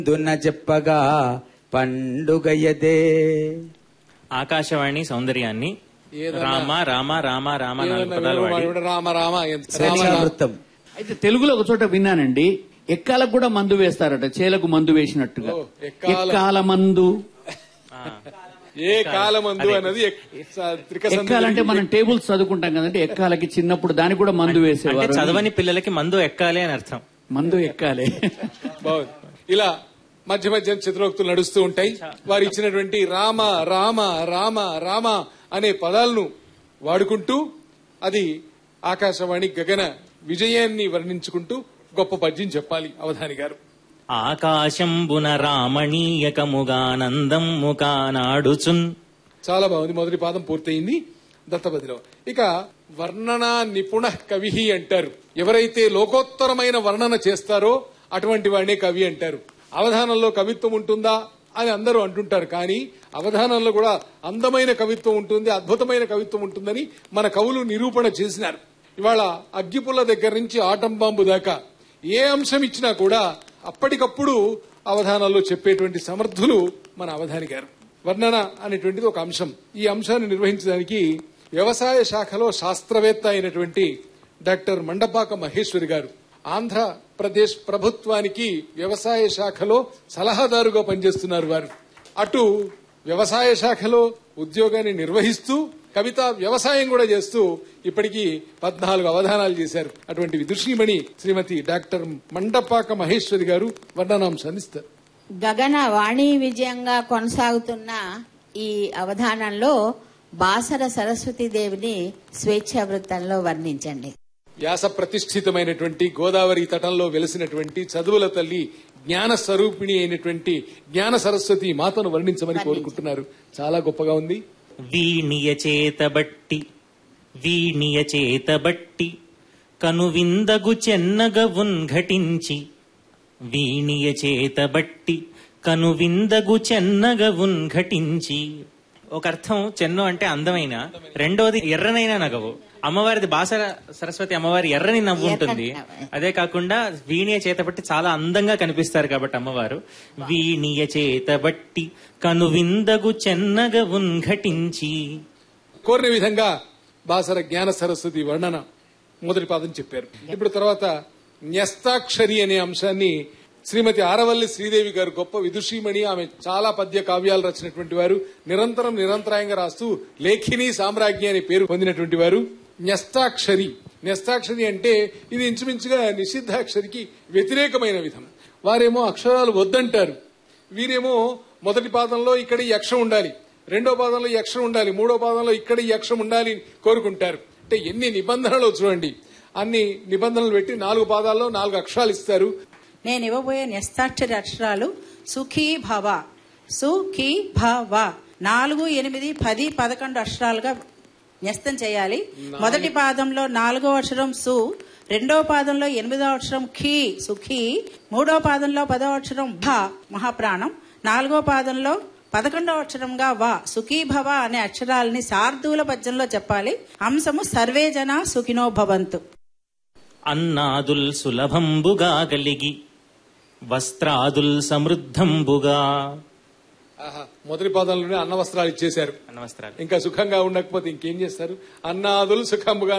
దున్న చెప్పగా పండుగయదే ఆకాశవాణి సౌందర్యాన్ని ఏదన్నా- రామ రామ రామ రామ నాలుగు ఏమన్నా పదాలు వివరణ వాడి వాడు రామ రామ ఎంత- రామ రామ. స్వేచ్ఛావృత్తం అయితే తెలుగులో ఒక చోట విన్నానండి ఎక్కాలకు కూడా మందు వేస్తారట చేలకు మందు వేసినట్టుగా ఓ, ఎక్కాల- ఎక్కాల మందు ఏ కాలమందు అన్నది ఎక్- స- త్రికసంధి ఎక్కాలంటే మనం టేబుల్స్ చదువుకుంటాం కదండి ఎక్కాలకి చిన్నప్పుడు దానికి కూడా మందు అంటే వేసేవారు చదవని పిల్లలకి మందు ఎక్కాలి అని అర్థం మందు ఎక్కాలి బాగుంది ఇలా మధ్య మధ్య చిత్రోక్తులు నడుస్తూ ఉంటాయి వారు ఇచ్చినటువంటి రామ రామ రామ రామ అనే పదాలను వాడుకుంటూ అది ఆకాశవాణి గగన విజయాన్ని వర్ణించుకుంటూ గొప్ప పద్యం చెప్పాలి అవధాని గారు ఆకాశంబున రామణీయకముగానందం ముకానాడుచున్ చాలా బాగుంది మొదటి పాదం పూర్తయింది దత్తపదిలో ఇక వర్ణన నిపుణ కవి అంటారు ఎవరైతే లోకోత్తరమైన వర్ణన చేస్తారో అటువంటి వాడినే కవి అంటారు అవధానంలో కవిత్వం ఉంటుందా అని అందరూ అంటుంటారు కానీ అవధానంలో కూడా అందమైన కవిత్వం ఉంటుంది అద్భుతమైన కవిత్వం ఉంటుందని మన కవులు నిరూపణ చేసినారు ఇవాళ అగ్గిపుల్ల దగ్గర నుంచి ఆటం బాంబు దాకా ఏ అంశం ఇచ్చినా కూడా అప్పటికప్పుడు అవధానాల్లో చెప్పేటువంటి సమర్థులు మన అవధాని గారు వర్ణన అనేటువంటిది ఒక అంశం ఈ అంశాన్ని నిర్వహించడానికి వ్యవసాయ శాఖలో శాస్త్రవేత్త అయినటువంటి డాక్టర్ మండపాక మహేశ్వరి గారు ఆంధ్రప్రదేశ్ ప్రభుత్వానికి వ్యవసాయ శాఖలో సలహాదారుగా పనిచేస్తున్నారు వారు అటు వ్యవసాయ శాఖలో ఉద్యోగాన్ని నిర్వహిస్తూ కవిత వ్యవసాయం కూడా చేస్తూ ఇప్పటికీ పద్నాలుగు అవధానాలు చేశారు అటువంటి విదుషీమణి శ్రీమతి డాక్టర్ మండపాక మహేశ్వరి గారు వర్ణనాంశాన్ని ఇస్తారు గగన వాణి విజయంగా కొనసాగుతున్న ఈ అవధానంలో బాసర సరస్వతీదేవిని స్వేచ్ఛా వృత్తంలో వర్ణించండి వ్యాస ప్రతిష్ఠితమైనటువంటి గోదావరి తటంలో వెలిసినటువంటి చదువుల తల్లి జ్ఞాన స్వరూపిణి అయినటువంటి జ్ఞాన సరస్వతి మాతను వర్ణించమని కోరుకుంటున్నారు చాలా గొప్పగా ఉంది వీణియ చేతబట్టి వీణియ చేతబట్టి కనువిందగు చెన్నగ ఉన్ఘటించి వీణియ చేతబట్టి కనువిందగు చెన్నగ ఉన్ఘటించి ఒక అర్థం చెన్ను అంటే అందమైన రెండోది ఎర్రనైన నగవు అమ్మవారిది బాసర సరస్వతి అమ్మవారి ఎర్రని నవ్వు ఉంటుంది ఎర్రని అదే కాకుండా వీణియ చేతబట్టి చాలా అందంగా కనిపిస్తారు కాబట్టి అమ్మవారు వీణియ చేతబట్టి కనువిందగు చెన్నగ ఉన్ఘటించి కోరిన విధంగా బాసర జ్ఞాన సరస్వతి వర్ణన మొదటి పాదం చెప్పారు ఇప్పుడు తర్వాత న్యస్తాక్షరి అనే అంశాన్ని శ్రీమతి ఆరవల్లి శ్రీదేవి గారు గొప్ప విదుషీమణి ఆమె చాలా పద్య కావ్యాలు రచినటువంటి వారు నిరంతరం నిరంతరాయంగా రాస్తూ లేఖిని సామ్రాజ్ఞి అనే పేరు పొందినటువంటి వారు న్యస్తాక్షరి న్యస్తాక్షరి అంటే ఇది ఇంచుమించుగా నిషిద్ధాక్షరికి వ్యతిరేకమైన విధం వారేమో అక్షరాలు వద్దంటారు వీరేమో మొదటి పాదంలో ఇక్కడ ఈ అక్షరం ఉండాలి రెండో పాదంలో ఈ అక్షరం ఉండాలి మూడో పాదంలో ఇక్కడ ఈ అక్షరం ఉండాలి అని కోరుకుంటారు అంటే ఎన్ని నిబంధనలు చూడండి అన్ని నిబంధనలు పెట్టి నాలుగు పాదాల్లో నాలుగు అక్షరాలు ఇస్తారు నేను ఇవ్వబోయే న్యస్తాక్షరి అక్షరాలు సుఖీ భవ సుఖీ భవ నాలుగు ఎనిమిది పది పదకొండు అక్షరాలుగా న్యస్తం చేయాలి మొదటి పాదంలో నాలుగో అక్షరం సు రెండో పాదంలో ఎనిమిదో అక్షరం ఖీ సుఖీ మూడో పాదంలో పదో అక్షరం భ మహాప్రాణం నాలుగో పాదంలో పదకొండవ అక్షరంగా వా సుఖీ భవ అనే అక్షరాలని శార్దూల పద్యంలో చెప్పాలి అంశము సర్వే జన సుఖినో భవంతు అన్నాదుల్ సులభంబుగా కలిగి వస్త్రాదుల్ సమృద్ధంబుగా ఆహా, మొదటి పాదంలోనే అన్న వస్త్రాలు ఇచ్చేశారు అన్న వస్త్రాలు ఇంకా సుఖంగా ఉండకపోతే ఇంకేం చేస్తారు అన్నాదులు సుఖంగా